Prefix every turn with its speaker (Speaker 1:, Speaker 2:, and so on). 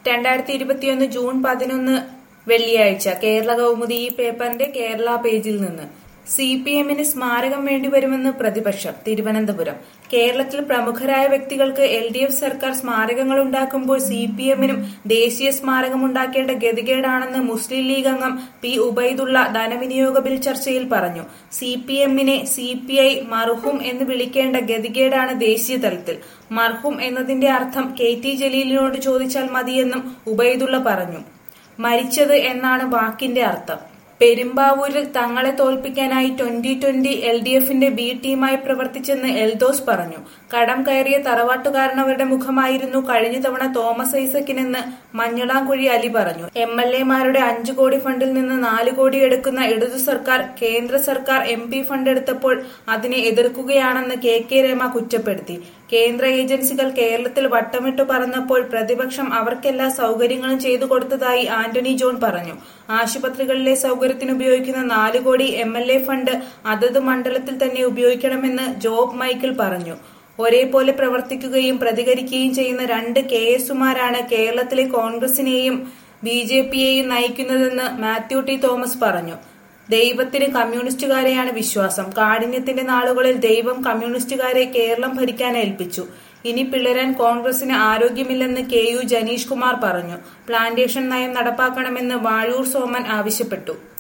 Speaker 1: രണ്ടായിരത്തി ഇരുപത്തിയൊന്ന് ജൂൺ പതിനൊന്ന് വെള്ളിയാഴ്ച കേരള കൗമുദി ഈ പേപ്പറിന്റെ കേരള പേജിൽ നിന്ന് സി പി എമ്മിന് സ്മാരകം വേണ്ടിവരുമെന്ന് പ്രതിപക്ഷം തിരുവനന്തപുരം കേരളത്തിൽ പ്രമുഖരായ വ്യക്തികൾക്ക് എൽ ഡി എഫ് സർക്കാർ സ്മാരകങ്ങൾ ഉണ്ടാക്കുമ്പോൾ സി പി എമ്മിനും ദേശീയ സ്മാരകം ഉണ്ടാക്കേണ്ട ഗതികേടാണെന്ന് മുസ്ലിം ലീഗ് അംഗം പി ഉബൈദുള്ള ധനവിനിയോഗ ബിൽ ചർച്ചയിൽ പറഞ്ഞു സി പി എമ്മിനെ സി പി ഐ മർഹൂം എന്ന് വിളിക്കേണ്ട ഗതികേടാണ് ദേശീയ തലത്തിൽ മർഹൂം എന്നതിന്റെ അർത്ഥം കെ ടി ജലീലിനോട് ചോദിച്ചാൽ മതിയെന്നും ഉബൈദുള്ള പറഞ്ഞു മരിച്ചത് എന്നാണ് വാക്കിന്റെ അർത്ഥം പെരുമ്പാവൂരിൽ തങ്ങളെ തോൽപ്പിക്കാനായി ട്വന്റി ട്വന്റി എൽ ഡി എഫിന്റെ ബി ടീമായി പ്രവർത്തിച്ചെന്ന് എൽദോസ് പറഞ്ഞു കടം കയറിയ തറവാട്ടുകാരനവരുടെ മുഖമായിരുന്നു കഴിഞ്ഞ തവണ തോമസ് ഐസക്കിനെന്ന് മഞ്ഞളാംകുഴി അലി പറഞ്ഞു എം എൽ എമാരുടെ അഞ്ചു കോടി ഫണ്ടിൽ നിന്ന് നാല് കോടി എടുക്കുന്ന ഇടതു സർക്കാർ കേന്ദ്ര സർക്കാർ എം പി ഫണ്ട് എടുത്തപ്പോൾ അതിനെ എതിർക്കുകയാണെന്ന് കെ കെ രമ കുറ്റപ്പെടുത്തി കേന്ദ്ര ഏജൻസികൾ കേരളത്തിൽ വട്ടമിട്ടു പറന്നപ്പോൾ പ്രതിപക്ഷം അവർക്കെല്ലാ സൗകര്യങ്ങളും ചെയ്തു കൊടുത്തതായി ആന്റണി ജോൺ പറഞ്ഞു ആശുപത്രികളിലെ സൗകര്യത്തിന് ഉപയോഗിക്കുന്ന നാല് കോടി എം എൽ എ ഫണ്ട് അതത് മണ്ഡലത്തിൽ തന്നെ ഉപയോഗിക്കണമെന്ന് ജോബ് മൈക്കിൾ പറഞ്ഞു ഒരേപോലെ പ്രവർത്തിക്കുകയും പ്രതികരിക്കുകയും ചെയ്യുന്ന രണ്ട് കെ എസുമാരാണ് കേരളത്തിലെ കോൺഗ്രസിനെയും ബി ജെ പിയെയും നയിക്കുന്നതെന്ന് മാത്യു ടി തോമസ് പറഞ്ഞു ദൈവത്തിന് കമ്മ്യൂണിസ്റ്റുകാരെയാണ് വിശ്വാസം കാഠിന്യത്തിന്റെ നാളുകളിൽ ദൈവം കമ്മ്യൂണിസ്റ്റുകാരെ കേരളം ഭരിക്കാൻ ഏൽപ്പിച്ചു ഇനി പിളരാൻ കോൺഗ്രസിന് ആരോഗ്യമില്ലെന്ന് കെ യു ജനീഷ് കുമാർ പറഞ്ഞു പ്ലാന്റേഷൻ നയം നടപ്പാക്കണമെന്ന് വാഴൂർ സോമൻ ആവശ്യപ്പെട്ടു